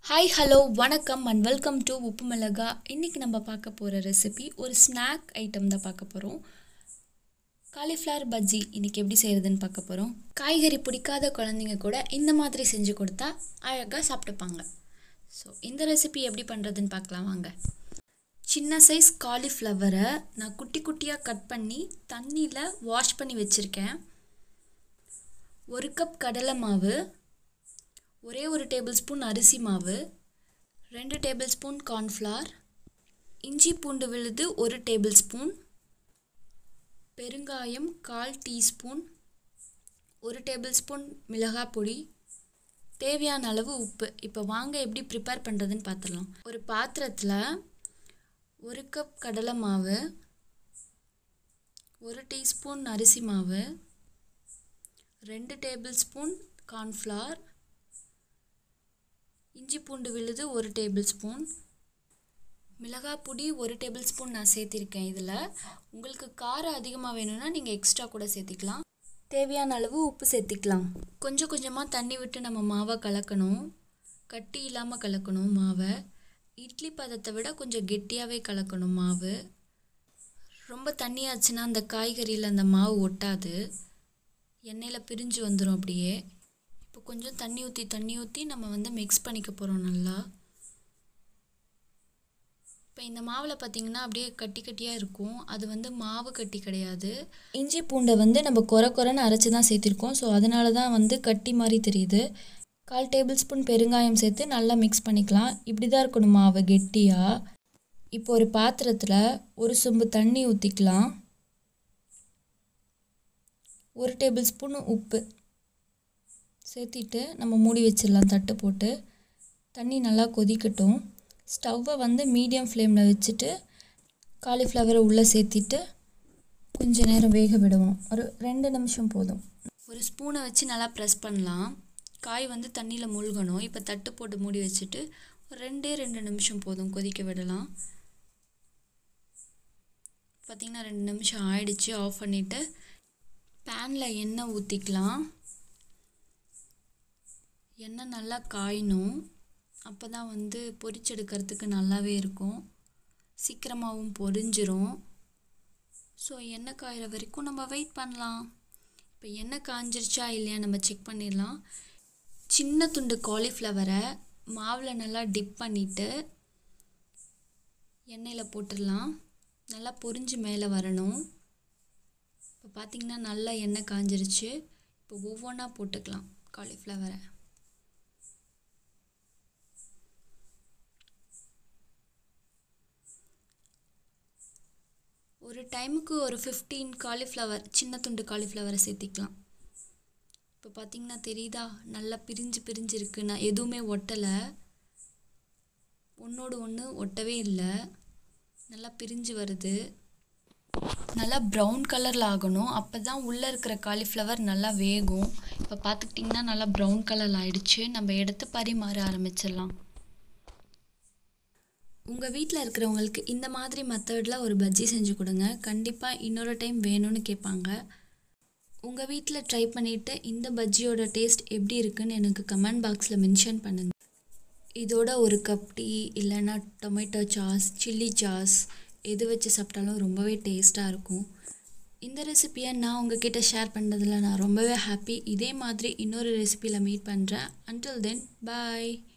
hi hello வணக்கம் and welcome to உப்பு மிளகா இன்றைக்கி நம்ம பார்க்க போகிற ரெசிபி ஒரு ஸ்நாக் ஐட்டம் தான் பார்க்க போகிறோம் காலிஃப்ளவர் பஜ்ஜி இன்றைக்கி எப்படி செய்கிறதுன்னு பார்க்க போகிறோம் காய்கறி பிடிக்காத குழந்தைங்க கூட இந்த மாதிரி செஞ்சு கொடுத்தா அழகாக சாப்பிட்டுப்பாங்க ஸோ இந்த ரெசிபி எப்படி பண்ணுறதுன்னு பார்க்கலாம் வாங்க சின்ன சைஸ் காலிஃப்ளவரை நான் குட்டி குட்டியாக கட் பண்ணி தண்ணியில் வாஷ் பண்ணி வச்சுருக்கேன் ஒரு கப் கடலை மாவு ஒரே ஒரு டேபிள் ஸ்பூன் அரிசி மாவு ரெண்டு டேபிள் ஸ்பூன் கார்ன்ஃப்ளவர் இஞ்சி பூண்டு விழுது ஒரு டேபிள் ஸ்பூன் பெருங்காயம் கால் டீஸ்பூன் ஒரு டேபிள் ஸ்பூன் மிளகாய் பொடி தேவையான அளவு உப்பு இப்போ வாங்க எப்படி ப்ரிப்பேர் பண்ணுறதுன்னு பார்த்துடலாம் ஒரு பாத்திரத்தில் ஒரு கப் கடலை மாவு ஒரு டீஸ்பூன் அரிசி மாவு ரெண்டு டேபிள் ஸ்பூன் கார்ன்ஃப்ளவர் இஞ்சி பூண்டு விழுது ஒரு டேபிள் ஸ்பூன் மிளகாய் பொடி ஒரு டேபிள் ஸ்பூன் நான் சேர்த்திருக்கேன் இதில் உங்களுக்கு காரம் அதிகமாக வேணும்னா நீங்கள் எக்ஸ்ட்ரா கூட சேர்த்திக்கலாம் தேவையான அளவு உப்பு சேர்த்திக்கலாம் கொஞ்சம் கொஞ்சமாக தண்ணி விட்டு நம்ம மாவை கலக்கணும் கட்டி இல்லாமல் கலக்கணும் மாவை இட்லி பதத்தை விட கொஞ்சம் கெட்டியாகவே கலக்கணும் மாவு ரொம்ப தண்ணியாச்சுன்னா அந்த காய்கறியில் அந்த மாவு ஒட்டாது எண்ணெயில் பிரிஞ்சு வந்துடும் அப்படியே இப்போ கொஞ்சம் தண்ணி ஊற்றி தண்ணி ஊற்றி நம்ம வந்து மிக்ஸ் பண்ணிக்க போகிறோம் நல்லா இப்போ இந்த மாவில் பார்த்திங்கன்னா அப்படியே கட்டி கட்டியாக இருக்கும் அது வந்து மாவு கட்டி கிடையாது இஞ்சி பூண்டை வந்து நம்ம குறை குறைன்னு அரைச்சி தான் சேர்த்திருக்கோம் ஸோ அதனால தான் வந்து கட்டி மாதிரி தெரியுது கால் டேபிள் ஸ்பூன் பெருங்காயம் சேர்த்து நல்லா மிக்ஸ் பண்ணிக்கலாம் இப்படி தான் இருக்கணும் மாவு கெட்டியாக இப்போ ஒரு பாத்திரத்தில் ஒரு சொம்பு தண்ணி ஊற்றிக்கலாம் ஒரு டேபிள் ஸ்பூன் உப்பு சேர்த்திட்டு நம்ம மூடி வச்சிடலாம் தட்டு போட்டு தண்ணி நல்லா கொதிக்கட்டும் ஸ்டவ்வை வந்து மீடியம் ஃப்ளேமில் வச்சுட்டு காலிஃப்ளவரை உள்ளே சேர்த்திட்டு கொஞ்ச நேரம் வேக விடுவோம் ஒரு ரெண்டு நிமிஷம் போதும் ஒரு ஸ்பூனை வச்சு நல்லா ப்ரெஸ் பண்ணலாம் காய் வந்து தண்ணியில் மூழ்கணும் இப்போ தட்டு போட்டு மூடி வச்சுட்டு ஒரு ரெண்டே ரெண்டு நிமிஷம் போதும் கொதிக்க விடலாம் பார்த்திங்கன்னா ரெண்டு நிமிஷம் ஆயிடுச்சு ஆஃப் பண்ணிவிட்டு பேனில் எண்ணெய் ஊற்றிக்கலாம் எண்ணெய் நல்லா காயணும் அப்போ தான் வந்து பொரிச்செடுக்கிறதுக்கு நல்லாவே இருக்கும் சீக்கிரமாகவும் பொரிஞ்சிரும் ஸோ எண்ணெய் காயிற வரைக்கும் நம்ம வெயிட் பண்ணலாம் இப்போ எண்ணெய் காஞ்சிருச்சா இல்லையா நம்ம செக் பண்ணிடலாம் சின்ன துண்டு காலிஃப்ளவரை மாவில் நல்லா டிப் பண்ணிவிட்டு எண்ணெயில் போட்டுடலாம் நல்லா பொரிஞ்சு மேலே வரணும் இப்போ பார்த்திங்கன்னா நல்லா எண்ணெய் காஞ்சிருச்சு இப்போ ஒவ்வொன்றா போட்டுக்கலாம் காலிஃப்ளவரை ஒரு டைமுக்கு ஒரு ஃபிஃப்டீன் காலிஃப்ளவர் சின்ன துண்டு காலிஃப்ளவரை சேர்த்திக்கலாம் இப்போ பார்த்திங்கன்னா தெரியுதா நல்லா பிரிஞ்சு பிரிஞ்சு இருக்கு நான் எதுவுமே ஒட்டலை ஒன்றோடு ஒன்று ஒட்டவே இல்லை நல்லா பிரிஞ்சு வருது நல்லா ப்ரௌன் கலரில் ஆகணும் அப்போ தான் உள்ளே இருக்கிற காலிஃப்ளவர் நல்லா வேகும் இப்போ பார்த்துக்கிட்டிங்கன்னா நல்லா ப்ரௌன் கலரில் ஆயிடுச்சு நம்ம எடுத்து பரிமாற ஆரம்பிச்சிடலாம் உங்கள் வீட்டில் இருக்கிறவங்களுக்கு இந்த மாதிரி மெத்தடில் ஒரு பஜ்ஜி செஞ்சு கொடுங்க கண்டிப்பாக இன்னொரு டைம் வேணும்னு கேட்பாங்க உங்கள் வீட்டில் ட்ரை பண்ணிவிட்டு இந்த பஜ்ஜியோட டேஸ்ட் எப்படி இருக்குன்னு எனக்கு கமெண்ட் பாக்ஸில் மென்ஷன் பண்ணுங்கள் இதோட ஒரு கப் டீ இல்லைன்னா டொமேட்டோ சாஸ் சில்லி சாஸ் எது வச்சு சாப்பிட்டாலும் ரொம்பவே டேஸ்ட்டாக இருக்கும் இந்த ரெசிப்பியை நான் உங்ககிட்ட ஷேர் பண்ணுறதுல நான் ரொம்பவே ஹாப்பி இதே மாதிரி இன்னொரு ரெசிப்பியில் மீட் பண்ணுறேன் அன்டில் தென் பாய்